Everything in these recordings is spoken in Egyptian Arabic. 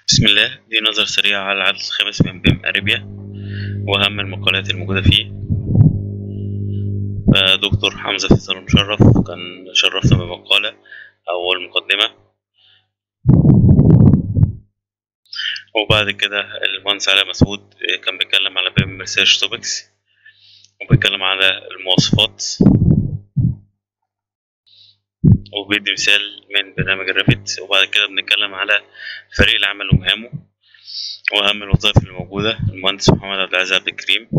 بسم الله دي نظرة سريعة على العدد الخامس من بيم أريبيا وأهم المقالات الموجودة فيه فدكتور حمزة فيصل مشرف كان شرفنا بمقالة أو المقدمة وبعد كده المهندس علاء مسعود كان بيتكلم على بيم ريسيرش توبكس وبيتكلم على المواصفات وبيدي مثال من برنامج الريفت وبعد كده بنتكلم على فريق العمل ومهامه وأهم الوظائف اللي موجودة المهندس محمد عبد العزيز عبد الكريم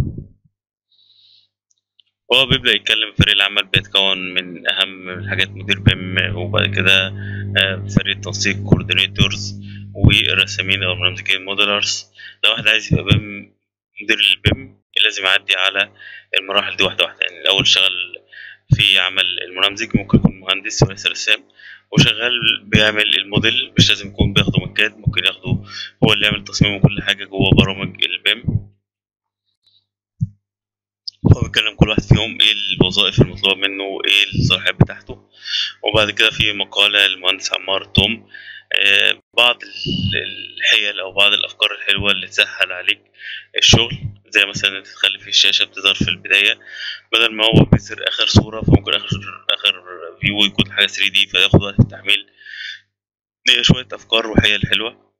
هو بيبدأ يتكلم فريق العمل بيتكون من أهم الحاجات مدير بيم وبعد كده فريق التنسيق كوردينيتورز والرسامين أو المنظمين موديلرز لو واحد عايز يبقى بيم مدير البيم لازم يعدي على المراحل دي واحدة واحدة يعني الأول اشتغل في عمل المنمذج ممكن يكون مهندس وليس رسام وشغال بيعمل الموديل مش لازم يكون بياخده من كاد ممكن ياخده هو اللي يعمل تصميم وكل حاجة جوه برامج البيم هو بيتكلم كل واحد فيهم ايه الوظائف المطلوبة منه وايه الصلاحيات بتاعته وبعد كده في مقالة للمهندس عمار توم آه بعض الحيل او بعض الافكار الحلوة اللي تسهل عليك الشغل زي مثلا انت تخلي في الشاشة بتظهر في البداية بدل ما هو بيظهر اخر صورة فممكن اخر اخر فيو يكون حاجة 3 دي فياخد وقت في التحميل دي شوية افكار وحيل حلوة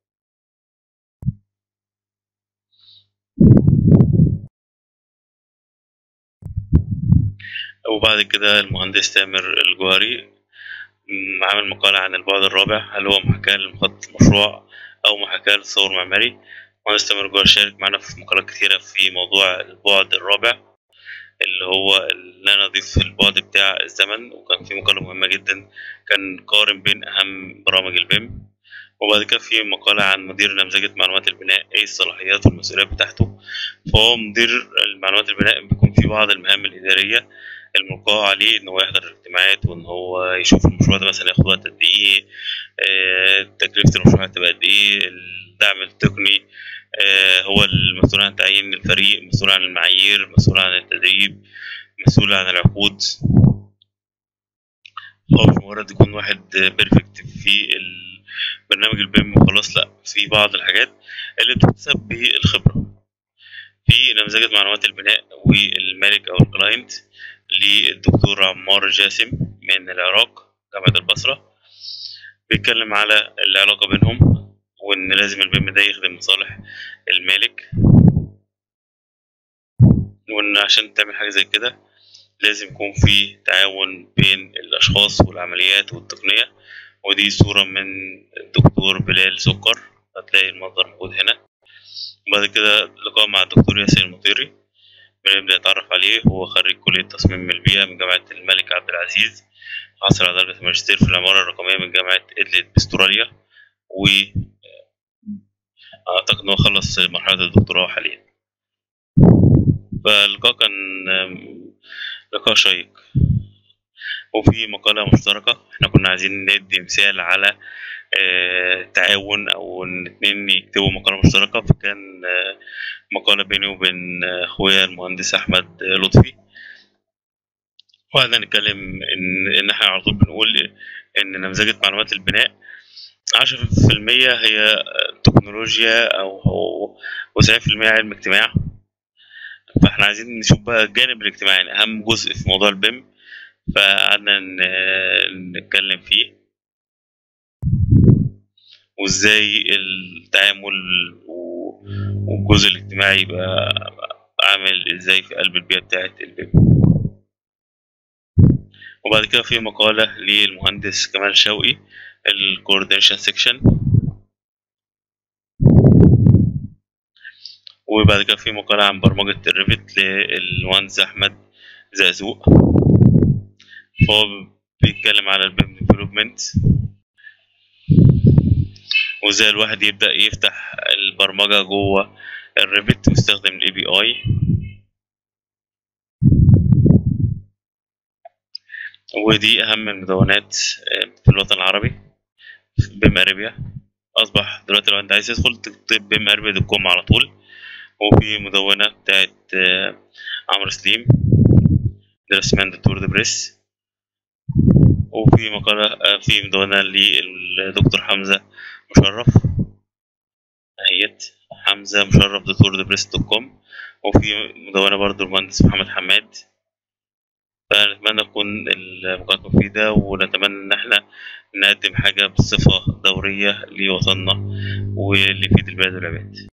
وبعد كده المهندس تامر الجوهري عامل مقالة عن البعد الرابع هل هو محاكاة لمخطط المشروع أو محاكاة لتصور معماري مهندس تامر الجوهري شارك معنا في مقالات كتيرة في موضوع البعد الرابع اللي هو اللي أنا أضيف البعد بتاع الزمن وكان في مقالة مهمة جدا كان قارن بين أهم برامج البيم وبعد كده في مقالة عن مدير نمذجة معلومات البناء ايه الصلاحيات والمسؤوليات بتاعته فهو مدير معلومات البناء بيكون في بعض المهام الإدارية الملقاة عليه إن هو يحضر الاجتماعات وإن هو يشوف المشروع ده مثلا ياخد وقت قد إيه آه، تكلفة المشروع هتبقى قد إيه الدعم التقني آه، هو المسؤول عن تعيين الفريق مسؤول عن المعايير مسؤول عن التدريب مسؤول عن العقود هو مش مجرد يكون واحد بيرفكت في برنامج البيم وخلاص لا في بعض الحاجات اللي بتكتسب بالخبرة في نمذجة معلومات البناء والمالك أو الكلاينت للدكتور عمار جاسم من العراق جامعة البصرة بيتكلم على العلاقة بينهم وإن لازم البيم ده يخدم مصالح المالك وإن عشان تعمل حاجة زي كده لازم يكون في تعاون بين الأشخاص والعمليات والتقنية ودي صورة من الدكتور بلال سكر هتلاقي المنظر موجود هنا وبعد كده لقاء مع الدكتور ياسر المطيري بنبدأ نتعرف عليه هو خريج كلية تصميم البيئة من جامعة الملك عبد العزيز حصل على درجة الماجستير في العمارة الرقمية من جامعة إدلت باستراليا و أعتقد إن هو خلص مرحلة الدكتوراه حاليا فاللقاء كان لقاء شيق وفي مقالة مشتركة احنا كنا عايزين ندي مثال على اه تعاون او ان اتنين يكتبوا مقالة مشتركة فكان اه مقالة بيني وبين اخويا المهندس احمد لطفي وقعدنا نتكلم ان ان احنا على طول بنقول ان نمذجة معلومات البناء عشرة في المية هي تكنولوجيا او وتسعين في المية علم اجتماع فاحنا عايزين نشوف بقى الجانب الاجتماعي يعني اهم جزء في موضوع البيم فقعدنا نتكلم فيه وازاي التعامل والجزء الاجتماعي يبقى عامل ازاي في قلب البيئة بتاعت البيم وبعد كده في مقالة للمهندس كمال شوقي الكوردينيشن سيكشن وبعد كده في مقالة عن برمجة الريفت للمهندس أحمد زقزوق هو بيتكلم على البيم ديفلوبمنت وازاي الواحد يبدأ يفتح البرمجة جوه الريفت ويستخدم الاي بي اي ودي أهم المدونات في الوطن العربي بيم أريبيا أصبح دلوقتي لو أنت عايز تدخل تكتب بيم أريبيا دوت كوم على طول وفي مدونة بتاعت عمرو سليم درسمان دكتور بريس وفي مقالة في مدونة للدكتور حمزة مشرف جمعية حمزة مشرف دكتور دبريس دوت كوم وفي مدونة برضو المهندس محمد حماد فنتمنى تكون المقالات مفيدة ونتمنى إن احنا نقدم حاجة بصفة دورية لوطننا واللي يفيد البلاد والعباد